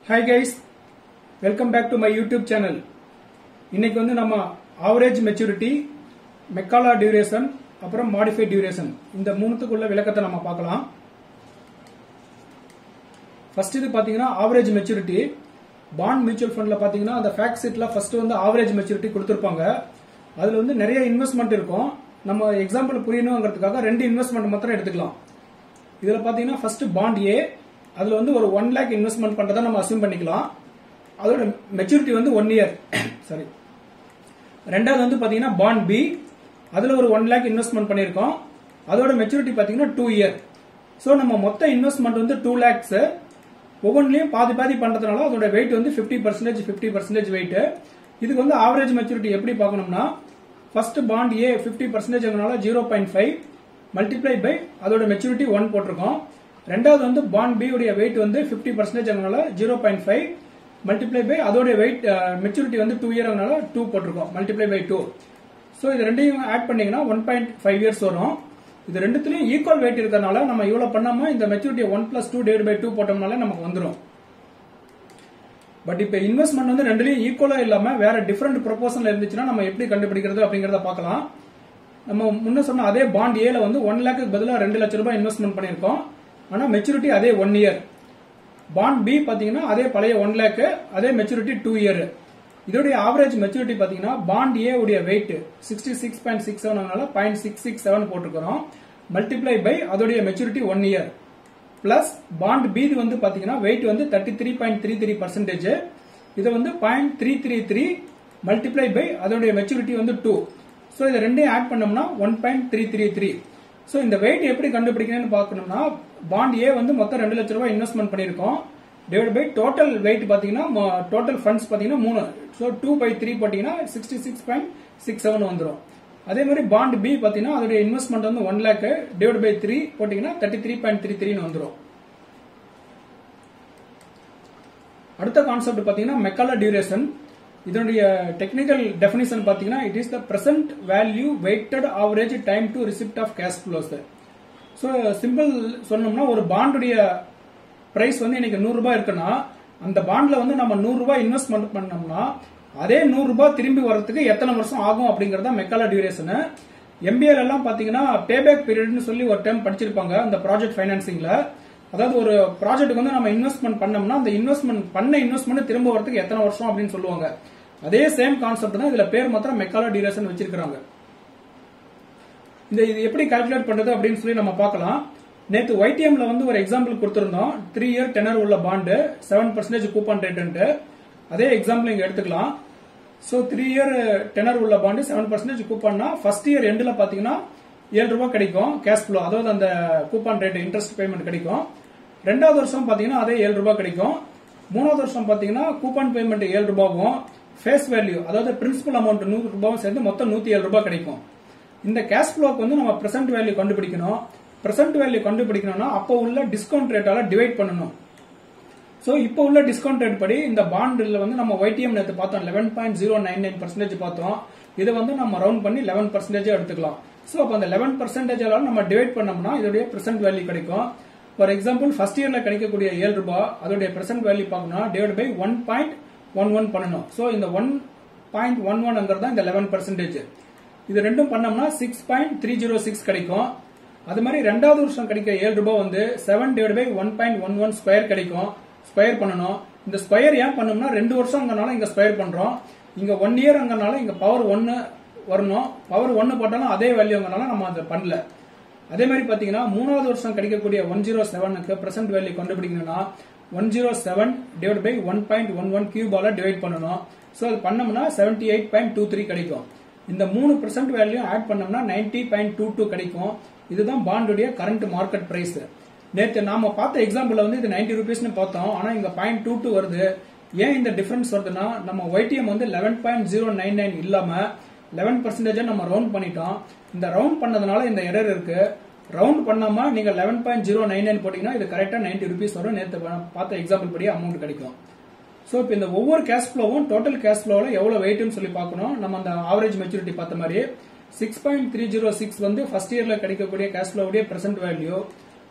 hi guys welcome back to my YouTube channel இன்னைக்கு வந்து நம்ம ஆவரேஜ் மெச்சூரிட்டி மெக்காலா டியூரேஷன் அப்புறம் மாடிஃபை டியூரேஷன் இந்த மூணுத்துக்குள்ள விளக்கத்தை நம்ம பார்க்கலாம் ஃபர்ஸ்ட் இது பாத்தீங்கன்னா ஆவரேஜ் மெச்சூரிட்டி பாண்ட் மியூச்சுவல் ஃபண்ட்ல பாத்தீங்கன்னா அந்த ஃபேக்ட் ஷீட்ல ஃபர்ஸ்ட் வந்து ஆவரேஜ் மெச்சூரிட்டி கொடுத்திருப்பாங்க அதுல வந்து நிறைய இன்வெஸ்ட்மெண்ட் இருக்கும் நம்ம எக்ஸாம்பிள் புரியணுங்கிறதுக்காக ரெண்டு இன்வெஸ்ட்மெண்ட் மாத்திரம் எடுத்துக்கலாம் இதுல பாத்தீங்கன்னா ஃபர்ஸ்ட் பாண்ட் ஏ அதுல வந்து ஒரு ஒன் லேக் இன்வெஸ்ட்மெண்ட் பண்றதை நம்ம அசியூம் பண்ணிக்கலாம் அதோட மெச்சூரிட்டி வந்து ஒன் இயர் சாரி ரெண்டாவது வந்து பாத்தீங்கன்னா பாண்ட் பி அதுல ஒரு ஒன் லேக் இன்வெஸ்ட்மெண்ட் பண்ணிருக்கோம் அதோட மெச்சூரிட்டி பாத்தீங்கன்னா டூ இயர் ஸோ நம்ம மொத்த இன்வெஸ்ட்மெண்ட் வந்து டூ லேக்ஸ் ஒவ்வொன்றிலையும் பாதி பாதி பண்றதுனால அதோட வெயிட் வந்து fifty percentage fifty percentage weight இதுக்கு வந்து ஆவரேஜ் மெச்சூரிட்டி எப்படி பார்க்கணும்னா first bond A fifty percentage zero point five multiply by அதோட மெச்சூரிட்டி ஒன் போட்டிருக்கோம் ரெண்டாவது வந்து பாண்ட் பி உடைய வெயிட் வந்து fifty percentage zero point five multiply by அதோட வெயிட் மெச்சூரிட்டி வந்து டூ இயர் அதனால டூ போட்டிருக்கோம் மல்டிப்ளை பை டூ ஸோ இது ரெண்டையும் ஆட் பண்ணீங்கன்னா ஒன் பாயிண்ட் ஃபைவ் இயர்ஸ் வரும் இது ரெண்டுத்துலயும் ஈக்குவல் வெயிட் இருக்கறனால நம்ம இவ்வளவு பண்ணாம இந்த maturity one plus two divide by two போட்டோம்னாலே நமக்கு வந்துடும் பட் இப்ப இன்வெஸ்ட்மெண்ட் வந்து ரெண்டுலயும் ஈக்குவலா இல்லாம வேற டிஃபரெண்ட் ப்ரொபோசல் இருந்துச்சுன்னா நம்ம எப்படி கண்டுபிடிக்கிறது அப்படிங்கறத பார்க்கலாம் நம்ம முன்ன சொன்ன அதே பாண்ட் ஏல வந்து ஒன் லேக்கு பதிலாக ரெண்டு லட்சம் ரூபாய் இன்வெஸ்ட்மெண்ட் பண்ணிருக்கோம் ஆனா மெச்சூரிட்டி அதே ஒன் இயர் பாண்ட் பி பாத்தீங்கன்னா அதே பழைய ஒன் லேக் அதே மெச்சூரிட்டி டூ இயர் இதோடைய ஆவரேஜ் மெச்சூரிட்டி பாத்தீங்கன்னா பாண்ட் ஏ உடைய weight sixty six point six seven point six six seven போட்டுக்கிறோம் மல்டிப்ளை பை அதோடைய maturity one year plus bond B வந்து பாத்தீங்கன்னா வெயிட் வந்து thirty three point three three percentage இது வந்து point three three three multiply by அதோடைய maturity வந்து two so இதை ரெண்டையும் ஆட் பண்ணோம்னா one point three three three so இந்த வெயிட் எப்படி கண்டுபிடிக்கணும்னு பார்க்கணும்னா பாண்ட் ஏ வந்து மொத்தம் ரெண்டு லட்ச ரூபாய் இன்வெஸ்ட்மெண்ட் பண்ணியிருக்கோம் டிவைட் பை டோட்டல் வெயிட் பார்த்தீங்கன்னா டோட்டல் ஃபண்ட்ஸ் பார்த்தீங்கன்னா மூணு ஸோ டூ பை த்ரீ போட்டீங்கன்னா sixty six point six seven வந்துடும் அதே மாதிரி பாண்ட் பி பார்த்தீங்கன்னா அதோட இன்வெஸ்ட்மெண்ட் வந்து one lakh divide by three போட்டீங்கன்னா தேர்ட்டி த்ரீ பாயிண்ட் த்ரீ த்ரீன்னு வந்துடும் அடுத்த கான்செப்ட் பார்த்தீங்கன்னா மெக்காலா டியூரேஷன் இதனுடைய டெக்னிக்கல் டெபினிஷன் பாத்தீங்கன்னா it is the present value weighted average time to receipt of cash flows so simple சொன்னோம்னா ஒரு பாண்டுடைய பிரைஸ் வந்து இன்னைக்கு நூறு ரூபாய் இருக்குன்னா அந்த பாண்ட்ல வந்து நம்ம நூறு ரூபாய் இன்வெஸ்ட்மெண்ட் பண்ணோம்னா அதே நூறு ரூபாய் திரும்பி வர்றதுக்கு எத்தனை வருஷம் ஆகும் அப்படிங்கறத மெக்காலா டியூரேஷன் எம்பிஏல எல்லாம் பாத்தீங்கன்னா பேபேக் பீரியட்னு சொல்லி ஒரு டைம் படிச்சிருப்பாங்க அந்த ப்ராஜெக்ட் ஃபைனான்சிங்ல அதாவது ஒரு ப்ராஜெக்ட்டுக்கு வந்து நம்ம இன்வெஸ்ட்மெண்ட் பண்ணோம்னா அந்த இன்வெஸ்ட்மெண்ட் பண்ண இன்வெஸ்ட்மெண்ட் திரும்ப வரதுக்கு எத்தனை வருஷம் அப்படின்னு சொல்லுவாங்க அதே சேம் கான்செப்ட் தான் இதுல பேர் மாத்திரம் மெக்காலா டியூரேஷன் வச்சிருக்காங்க இந்த இது எப்படி கால்குலேட் பண்றது அப்படின்னு சொல்லி நம்ம பார்க்கலாம் நேத்து ஒய்டிஎம்ல வந்து ஒரு எக்ஸாம்பிள் கொடுத்திருந்தோம் த்ரீ இயர் டெனர் உள்ள bond seven percentage coupon rate அதே எக்ஸாம்பிள் இங்க எடுத்துக்கலாம் ஸோ த்ரீ இயர் டெனர் உள்ள பாண்டு செவன் பர்சன்டேஜ் கூப்பன்னா ஃபர்ஸ்ட் இயர் எண்டில் பாத்தீங்கன்னா ஏழு ரூபாய் கிடைக்கும் கேஷ் ஃப்ளோ அதாவது அந்த கூப்பன் ரேட் இன்ட்ரெஸ்ட் பேமெண்ட் கிடைக்கும் ரெண்டாவது வருஷம் பாத்தீங்கன்னா அதே ஏழு ரூபாய் கிடைக்கும் மூணாவது வருஷம் பாத்தீங்கன்னா கூப்பன் பேமெண்ட் ஏழு ரூபாவும் ஃபேஸ் வேல்யூ அதாவது பிரின்சிபல் அமௌண்ட் நூறு ரூபாயும் சேர்ந்து மொத்தம் நூத்தி ஏழு ரூபாய் கிடைக்கும் இந்த கேஷ் ஃப்ளோக்கு வந்து நம்ம பிரசன்ட் வேல்யூ கண்டுபிடிக்கணும் பிரசன்ட் வேல்யூ கண்டுபிடிக்கணும்னா அப்போ உள்ள டிஸ்கவுண்ட் ரேட்டால டிவைட் பண்ணணும் ஸோ இப்போ உள்ள டிஸ்கவுண்ட் ரேட் படி இந்த பாண்டில் வந்து நம்ம ஒய்டிஎம் நேற்று பார்த்தோம் eleven point zero nine nine percentage பார்த்தோம் இதை வந்து நம்ம ரவுண்ட் பண்ணி லெவன் பர்சன்டேஜ் எடுத்துக்கலாம் ஸோ அப்போ அந்த லெவன் பர்சன்டேஜால நம்ம டிவைட் பண்ணோம்னா இதோடைய பிரசன்ட் வேல்யூ கிடைக்கும் ஃபார் எக்ஸாம்பிள் ஃபர்ஸ்ட் இயர்ல கிடைக்கக்கூடிய ஏழு ரூபாய் அதோடைய பிரசன்ட் வேல்யூ பார்க்கணும் divide by one point one one பண்ணணும் ஸோ இந்த ஒன் பாயிண்ட் ஒன் ஒன்ங்கிறது தான் இந்த லெவன் பர்சன்டேஜ் இது ரெண்டும் பண்ணோம்னா six point three zero six கிடைக்கும் அது மாதிரி ரெண்டாவது வருஷம் கிடைக்கிற ஏழு ரூபாய் வந்து seven divide by one point one one square கிடைக்கும் ஸ்கொயர் பண்ணணும் இந்த ஸ்கொயர் ஏன் பண்ணோம்னா ரெண்டு வருஷம்ங்கனால இங்க ஸ்கொயர் பண்றோம் இங்க ஒன் இயர் அங்கனால இங்க பவர் ஒன்னு வரணும் பவர் ஒன்னு போட்டாலும் அதே வேல்யூங்கனால நம்ம அதை பண்ணல அதே மாதிரி பாத்தீங்கன்னா மூணாவது வருஷம் கிடைக்கக்கூடிய ஒன் ஜீரோ செவனுக்கு பிரசன்ட் வேல்யூ கண்டுபிடிக்கணும்னா one zero seven divide by one point one one கியூபால டிவைட் பண்ணணும் ஸோ அது பண்ணோம்னா seventy eight point two three கிடைக்கும் இந்த மூணு பர்சன்ட் வேல்யூ ஆட் பண்ணோம்னா நைன்டி பாயிண்ட் டூ டூ கிடைக்கும் இதுதான் பாண்டுடைய கரண்ட் மார்க்கெட் பிரைஸ் நேற்று நாம பார்த்த எக்ஸாம்பிள் வந்து இது நைன்டி ருபீஸ்னு பார்த்தோம் ஆனா இங்க பாயிண்ட் டூ டூ வருது ஏன் இந்த டிஃபரன்ஸ் வருதுன்னா நம்ம ஒய்டிஎம் வந்து eleven point zero nine nine இல்லாம லெவன் பர்சன்டேஜ் நம்ம ரவுண்ட் பண்ணிட்டோம் இந்த ரவுண்ட் பண்ணதுனால இந்த எரர் இருக்கு ரவுண்ட் பண்ணாம நீங்க eleven point zero nine nine போட்டீங்கன்னா இது கரெக்டா நைன்டி ருபீஸ் வரும் நேற்று பார்த்த எக்ஸாம்பிள் படி அமௌண்ட் கிடைக்கும் ஸோ இப்போ இந்த ஒவ்வொரு கேஷ் ஃப்ளோவும் டோட்டல் கேஷ் ஃப்ளோவில் எவ்வளோ வெயிட்னு சொல்லி பார்க்கணும் நம்ம அந்த ஆவரேஜ் மெச்சூரிட்டி பார்த்த மாதிரி six point three zero six வந்து ஃபர்ஸ்ட் இயர்ல கிடைக்கக்கூடிய கேஷ் ஃப்ளோவுடைய பிரசன்ட் வேல்யூ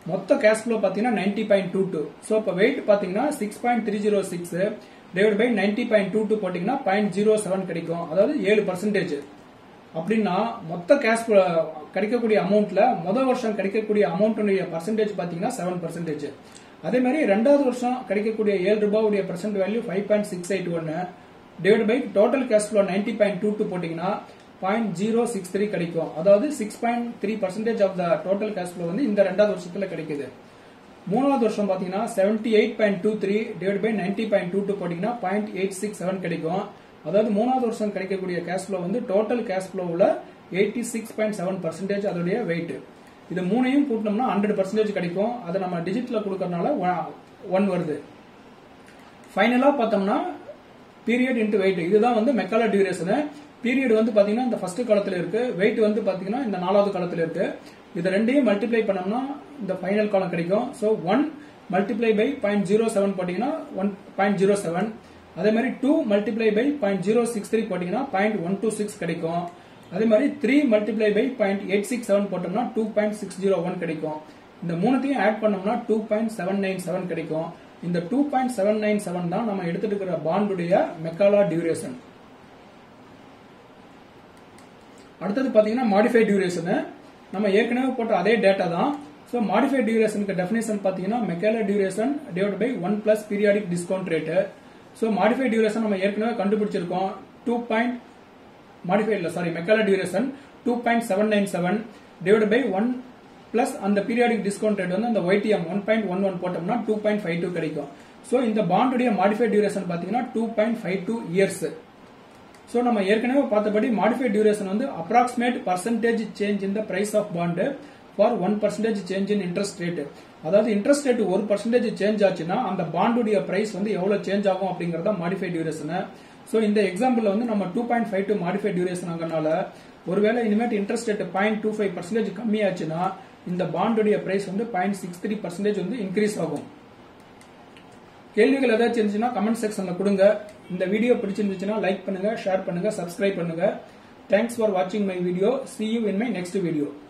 மொத்த கேஷ் ஃப்ளோ பார்த்தீங்கன்னா ninety point two two so இப்போ வெயிட் பார்த்தீங்கன்னா six point three zero six divide by ninety point two two போட்டிங்கன்னா பாயிண்ட் ஜீரோ செவன் கிடைக்கும் அதாவது ஏழு பர்சன்டேஜ் அப்படின்னா மொத்த கேஷ் கிடைக்கக்கூடிய அமௌண்ட்ல முதல் வருஷம் கிடைக்கக்கூடிய அமௌண்ட்டுடைய பர்சன்டேஜ் பார்த்தீங்கன்னா செவன் பர்சன்டேஜ் அதே மாதிரி ரெண்டாவது வருஷம் கிடைக்கக்கூடிய ஏழு ரூபாவுடைய percent value five point six eight ஒன்னு divide by total cash flow ninety point two two போட்டிங்கன்னா பாயிண்ட் ஜீரோ சிக்ஸ் த்ரீ கிடைக்கும் அதாவது six point three percentage of the total cash flow வந்து இந்த ரெண்டாவது வருஷத்துல கிடைக்குது மூணாவது வருஷம் பாத்தீங்கன்னா seventy eight point two three divide by ninety point two two போட்டீங்கன்னா பாயிண்ட் எயிட் சிக்ஸ் செவன் கிடைக்கும் அதாவது மூணாவது வருஷம் கிடைக்கக்கூடிய கேஷ் ஃப்ளோ வந்து டோட்டல் கேஷ் ஃப்ளோவில் eighty six point seven percentage அதோடைய வெயிட் இது மூணையும் கூட்டினோம்னா ஹண்ட்ரட் பர்சன்டேஜ் கிடைக்கும் அதை நம்ம டிஜிட்ல கொடுக்கறதுனால ஒன் வருது ஃபைனலா பார்த்தோம்னா பீரியட் இன்டு வெயிட் இதுதான் வந்து மெக்கால டியூரேஷன் பீரியட் வந்து பாத்தீங்கன்னா இந்த ஃபர்ஸ்ட் காலத்துல இருக்கு வெயிட் வந்து பாத்தீங்கன்னா இந்த நாலாவது காலத்துல இருக்கு இது ரெண்டையும் மல்டிப்ளை பண்ணோம்னா இந்த ஃபைனல் காலம் கிடைக்கும் so one multiply by point zero seven போட்டீங்கன்னா ஒன் பாயிண்ட் ஜீரோ செவன் அதே மாதிரி two multiply by point zero six three போட்டீங்கன்னா பாயிண்ட் ஒன் டூ சிக்ஸ் கிடைக்கும் அதே மாதிரி three multiply by point eight six seven போட்டோம்னா two point six zero one கிடைக்கும் இந்த மூணுத்தையும் ஆட் பண்ணோம்னா two point seven nine seven கிடைக்கும் இந்த two point seven nine seven தான் நம்ம எடுத்துட்டு இருக்கிற பாண்டுடைய மெக்காலா டியூரேஷன் அடுத்தது பாத்தீங்கன்னா மாடிஃபைட் டியூரேஷன் நம்ம ஏற்கனவே போட்ட அதே டேட்டா தான் ஸோ மாடிஃபைட் டியூரேஷனுக்கு டெஃபினேஷன் பார்த்தீங்கன்னா Macaulay duration divide by one plus periodic discount rate so modified duration நம்ம ஏற்கனவே கண்டுபிடிச்சிருக்கோம் டூ பாயிண்ட் மாடிஃபை இல்ல sorry Macaulay duration two point seven nine seven divide by one plus அந்த periodic discount rate வந்து அந்த YTM one point one one போட்டோம்னா two point five two கிடைக்கும் so இந்த பாண்டுடைய மாடிஃபைட் டியூரேஷன் பார்த்தீங்கன்னா two point five two years so நம்ம ஏற்கனவே பார்த்தபடி மாடிஃபைட் டியூரேஷன் வந்து approximate percentage change in the price of bond for one percentage change in interest rate அதாவது இன்ட்ரெஸ்ட் ரேட் ஒரு பர்சன்டேஜ் சேஞ்ச் ஆச்சுன்னா அந்த பாண்டுடைய பிரைஸ் வந்து எவ்வளவு சேஞ்ச் ஆகும் அப்படிங்கறத மாடிஃபைட் டியூரேஷன் ஸோ இந்த எக்ஸாம்பிள் வந்து நம்ம two point five two modified duration ஆகனால ஒருவேளை இனிமேட் interest rate point two five percentage கம்மியாச்சுன்னா இந்த பாண்டுடைய பிரைஸ் வந்து பாயிண்ட் சிக்ஸ் த்ரீ பர்சன்டேஜ் வந்து இன்க்ரீஸ் ஆகும் கேள்விகள் ஏதாச்சும் இருந்துச்சுன்னா கமெண்ட் செக்ஷன்ல கொடுங்க இந்த வீடியோ பிடிச்சிருந்துச்சுன்னா லைக் பண்ணுங்க ஷேர் பண்ணுங்க சப்ஸ்கிரைப் பண்ணுங்க தேங்க்ஸ் ஃபார் வாட்சிங் my video see you in my next video